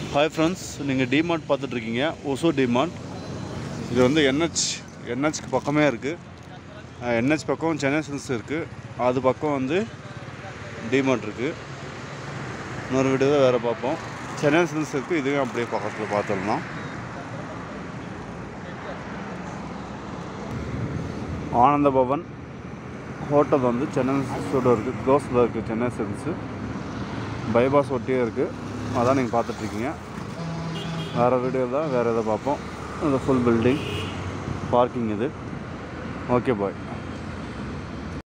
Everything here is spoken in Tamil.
ஹாய் ஃப்ரெண்ட்ஸ் நீங்கள் டிமார்ட் பார்த்துட்ருக்கீங்க ஒசூர் டிமார்ட் இது வந்து என்ஹெச் என்ஹெச்க்கு பக்கமே இருக்குது என்ஹெச் பக்கம் சென்னை சில்ஸ் இருக்குது அது பக்கம் வந்து டிமார்ட் இருக்குது இன்னொரு வீடியோ தான் வேறு பார்ப்போம் சென்னை சில்ஸ் இருக்குது இதுவும் அப்படியே பக்கத்தில் பார்த்துடலாம் ஆனந்த பவன் ஹோட்டல் வந்து சென்னை சில்ஸோட இருக்குது க்ளோஸில் இருக்குது சென்னை சில்ஸு பைபாஸ் ஒட்டியே இருக்குது அதான் நீங்கள் பார்த்துட்ருக்கீங்க வேறு வீடியோ தான் வேறு எதை பார்ப்போம் இந்த ஃபுல் பில்டிங் பார்க்கிங் இது ஓகே பாய்